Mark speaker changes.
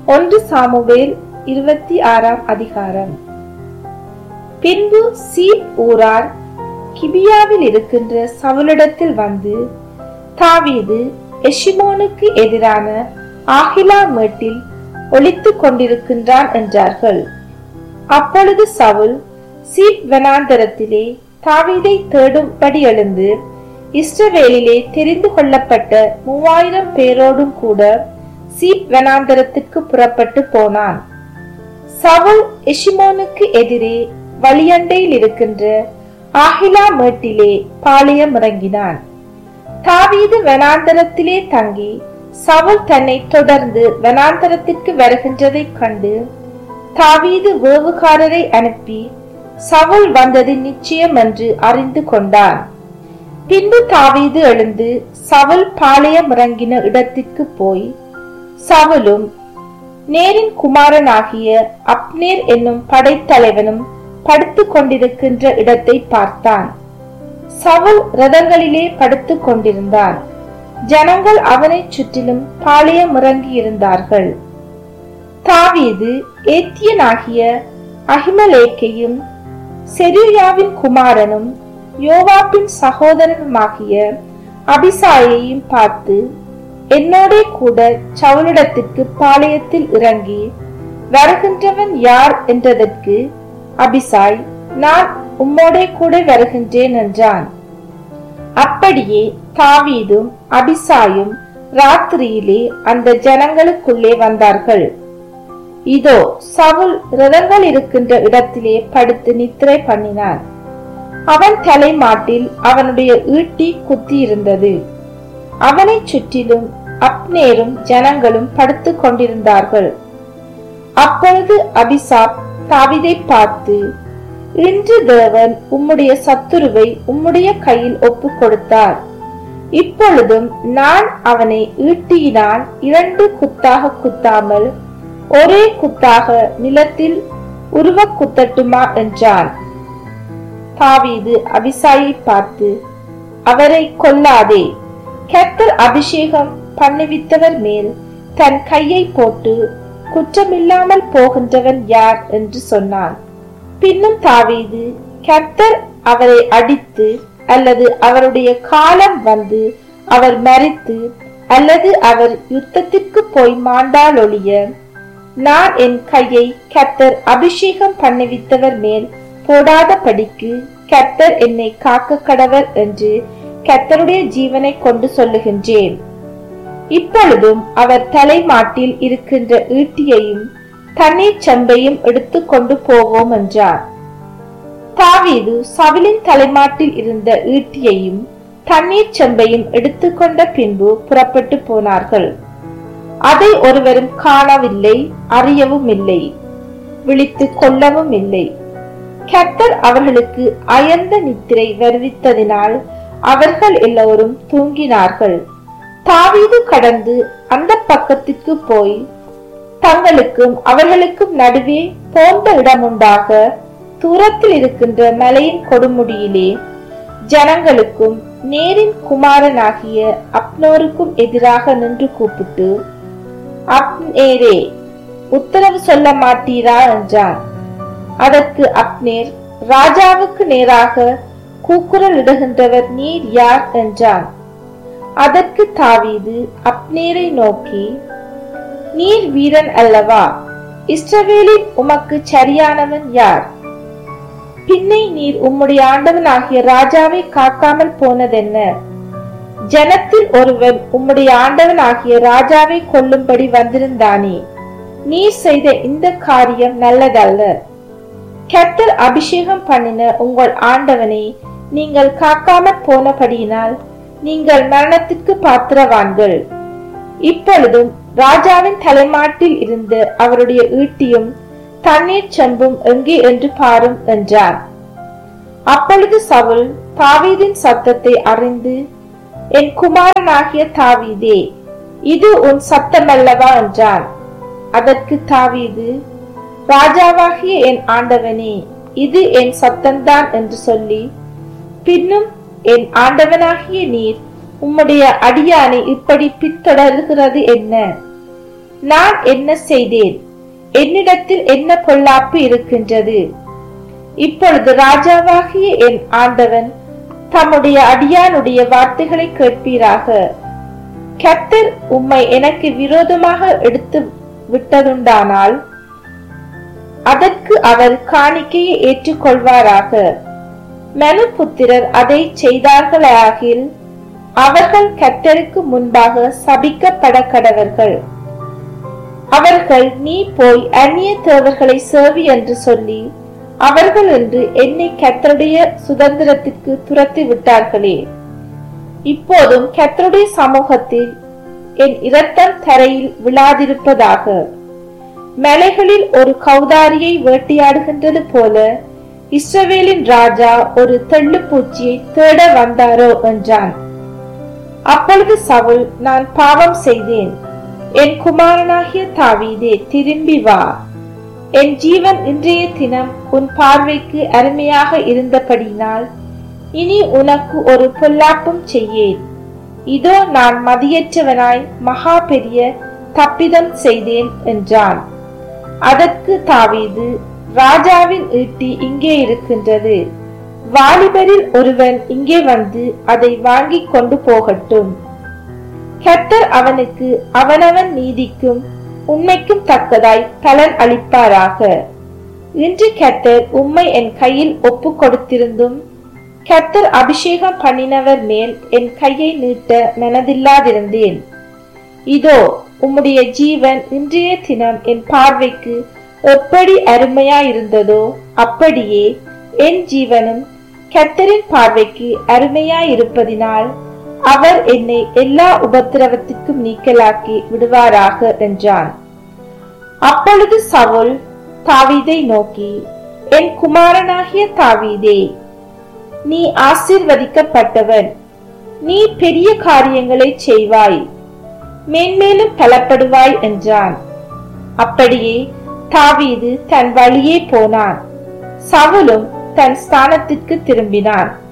Speaker 1: ஒன்று சாமுவேல் இருபத்தி ஆறாம் அதிகாரம் பின்பு சீப் ஊரார் கிபியாவில் இருக்கின்ற சவுலிடத்தில் வந்து தாவீது எஷிமோனுக்கு எதிரான ஆகிலா மேட்டில் ஒளித்துக் கொண்டிருக்கின்றான் என்றார்கள் அப்பொழுது சவுல் சீப் வனாந்தரத்திலே தாவீதை தேடும்படி எழுந்து இஸ்ரவேலிலே தெரிந்து கொள்ளப்பட்ட மூவாயிரம் பேரோடும் கூட சீப் வனாந்தரத்திற்கு புறப்பட்டு போனான் சவுல் எஷிமோனுக்கு எதிரே வழியண்டையில் இருக்கின்ற ஆகிலா மேட்டிலே பாளையம் இறங்கினான் தாவீது வனாந்தரத்திலே தங்கி சவுல் தன்னை தொடர்ந்து வனாந்தரத்திற்கு வருகின்றதைக் கண்டு தாவீது வேவுகாரரை அனுப்பி சவுல் வந்தது நிச்சயம் என்று அறிந்து கொண்டான் பின்பு தாவீது எழுந்து சவுல் பாளையம் இறங்கின இடத்திற்கு போய் சவுலும் நேரின் குமாரனாகிய அப்னேர் என்னும் படைத்தலைவனும் படுத்துக் கொண்டிருக்கின்ற இடத்தை பார்த்தான் சவுல் ரதங்களிலே படுத்துக் கொண்டிருந்தான் ஜனங்கள் அவனைச் சுற்றிலும் பாளையம் இறங்கி இருந்தார்கள் தாவீது ஏத்தியனாகிய அகிமலேக்கையும் செருயாவின் குமாரனும் யோவாப்பின் சகோதரனுமாகிய அபிசாயையும் பார்த்து என்னோடே கூட சவுலிடத்திற்கு பாளையத்தில் இறங்கி வருகின்றவன் யார் என்றதற்கு அபிசாய் நான் உம்மோடே கூட வருகின்றேன் என்றான் அப்படியே தாவீதும் அபிசாயும் ராத்திரியிலே அந்த ஜனங்களுக்குள்ளே வந்தார்கள் இதோ சவுல் ரதங்கள் இருக்கின்ற இடத்திலே படுத்து நித்திரை பண்ணினான் அவன் தலைமாட்டில் அவனுடைய ஈட்டி குத்தி இருந்தது அவனைச் சுற்றிலும் அப்னேரும் ஜனங்களும் படுத்துக் கொண்டிருந்தார்கள் அப்பொழுது அபிசாப் தாவிதை பார்த்து இன்று தேவன் உம்முடைய சத்துருவை உம்முடைய கையில் ஒப்பு கொடுத்தார் இப்பொழுதும் நான் அவனை ஈட்டியினால் இரண்டு குத்தாக குத்தாமல் ஒரே குத்தாக நிலத்தில் உருவ குத்தட்டுமா என்றான் தாவீது அபிசாயை பார்த்து அவரை கொல்லாதே கர்த்தர் அபிஷேகம் பண்ணுவித்தவர் மேல் தன் கையை போட்டு குற்றமில்லாமல் போகின்றவன் யார் என்று சொன்னான் பின்னும் தாவீது கர்த்தர் அவரை அடித்து அல்லது அவருடைய காலம் வந்து அவர் மறித்து அல்லது அவர் யுத்தத்திற்கு போய் மாண்டால் ஒழிய நான் என் கையை கர்த்தர் அபிஷேகம் பண்ணுவித்தவர் மேல் போடாதபடிக்கு கர்த்தர் என்னை காக்க கடவர் என்று கர்த்தருடைய ஜீவனை கொண்டு சொல்லுகின்றேன் இப்பொழுதும் அவர் தலைமாட்டில் இருக்கின்ற ஈட்டியையும் தண்ணீர் செம்பையும் எடுத்து கொண்டு போவோம் என்றார் தாவீது சவிலின் தலைமாட்டில் இருந்த ஈட்டியையும் தண்ணீர் செம்பையும் எடுத்துக்கொண்ட பின்பு புறப்பட்டு போனார்கள் அதை ஒருவரும் காணவில்லை அறியவும் இல்லை விழித்து கொள்ளவும் இல்லை கர்த்தர் அவர்களுக்கு அயர்ந்த நித்திரை வருவித்ததினால் அவர்கள் எல்லோரும் தூங்கினார்கள் தாவீது கடந்து அந்த பக்கத்திற்கு போய் தங்களுக்கும் அவர்களுக்கும் நடுவே போன்ற இடமுண்டாக தூரத்தில் இருக்கின்ற மலையின் கொடுமுடியிலே ஜனங்களுக்கும் நேரின் குமாரனாகிய அப்னோருக்கும் எதிராக நின்று கூப்பிட்டு அப்னேரே உத்தரவு சொல்ல மாட்டீரா என்றான் அதற்கு அப்னேர் ராஜாவுக்கு நேராக கூக்குரல் இடுகின்றவர் நீர் யார் என்றான் அதற்கு தாவீது அப்னேரை நோக்கி நீர் வீரன் அல்லவா இஸ்ரவேலில் உமக்கு சரியானவன் யார் பின்னை நீர் உம்முடைய ஆண்டவனாகிய ராஜாவை காக்காமல் போனதென்ன ஜனத்தில் ஒருவன் உம்முடைய ஆண்டவனாகிய ராஜாவை கொல்லும்படி வந்திருந்தானே நீர் செய்த இந்த காரியம் நல்லதல்ல கர்த்தர் அபிஷேகம் பண்ணின உங்கள் ஆண்டவனை நீங்கள் காக்காமற் போனபடியினால் நீங்கள் மரணத்திற்கு பாத்திரவான்கள் இப்பொழுதும் ராஜாவின் தலைமாட்டில் இருந்து அவருடைய ஈட்டியும் தண்ணீர் செம்பும் எங்கே என்று பாரும் என்றார் அப்பொழுது சவுல் தாவீதின் சத்தத்தை அறிந்து என் குமாரனாகிய தாவீதே இது உன் சத்தமல்லவா என்றான் அதற்கு தாவீது ராஜாவாகிய என் ஆண்டவனே இது என் சத்தம்தான் என்று சொல்லி பின்னும் என் ஆண்டவனாகிய நீர் உம்முடைய அடியானை இப்படி பின்தொடர்கிறது என்ன நான் என்ன செய்தேன் என்னிடத்தில் என்ன பொல்லாப்பு இருக்கின்றது இப்பொழுது ராஜாவாகிய என் ஆண்டவன் தம்முடைய அடியானுடைய வார்த்தைகளை கேட்பீராக கர்த்தர் உம்மை எனக்கு விரோதமாக எடுத்து விட்டதுண்டானால் அதற்கு அவர் காணிக்கையை ஏற்றுக்கொள்வாராக மனுபுத்திரர் அதை செய்தார்களாகில் அவர்கள் கர்த்தருக்கு முன்பாக சபிக்கப்பட கடவர்கள் அவர்கள் நீ போய் அந்நிய தேவர்களை சேவி என்று சொல்லி அவர்கள் என்று என்னை கர்த்தருடைய சுதந்திரத்திற்கு துரத்தி விட்டார்களே இப்போதும் கர்த்தருடைய சமூகத்தில் என் இரத்தம் தரையில் விழாதிருப்பதாக மலைகளில் ஒரு கௌதாரியை வேட்டையாடுகின்றது போல இஸ்ரவேலின் ராஜா ஒரு தெள்ளுப்பூச்சியை தேட வந்தாரோ என்றான் அப்பொழுது சவுல் நான் பாவம் செய்தேன் என் குமாரனாகிய தாவீதே திரும்பி வா என் ஜீவன் இன்றைய தினம் உன் பார்வைக்கு அருமையாக இருந்தபடினால் இனி உனக்கு ஒரு பொல்லாப்பும் செய்யேன் இதோ நான் மதியற்றவனாய் மகா பெரிய தப்பிதம் செய்தேன் என்றான் அதற்கு தாவீது ராஜாவின் ஈட்டி இங்கே இருக்கின்றது வாலிபரில் ஒருவன் இங்கே வந்து அதை வாங்கி கொண்டு போகட்டும் கர்த்தர் அவனுக்கு அவனவன் நீதிக்கும் உண்மைக்கும் தக்கதாய் பலன் அளிப்பாராக இன்று கர்த்தர் உம்மை என் கையில் ஒப்பு கொடுத்திருந்தும் கர்த்தர் அபிஷேகம் பண்ணினவர் மேல் என் கையை நீட்ட மனதில்லாதிருந்தேன் இதோ உம்முடைய ஜீவன் இன்றைய தினம் என் பார்வைக்கு எப்படி அருமையாயிருந்ததோ அப்படியே என் ஜீவனும் கர்த்தரின் பார்வைக்கு அருமையாயிருப்பதினால் அவர் என்னை எல்லா உபத்திரவத்திற்கும் நீக்கலாக்கி விடுவாராக என்றான் அப்பொழுது சவுல் தாவீதை நோக்கி என் குமாரனாகிய தாவீதே நீ ஆசீர்வதிக்கப்பட்டவன் நீ பெரிய காரியங்களை செய்வாய் மேன்மேலும் பலப்படுவாய் என்றான் அப்படியே தாவீது தன் வழியே போனான் சவுலும் தன் ஸ்தானத்திற்கு திரும்பினான்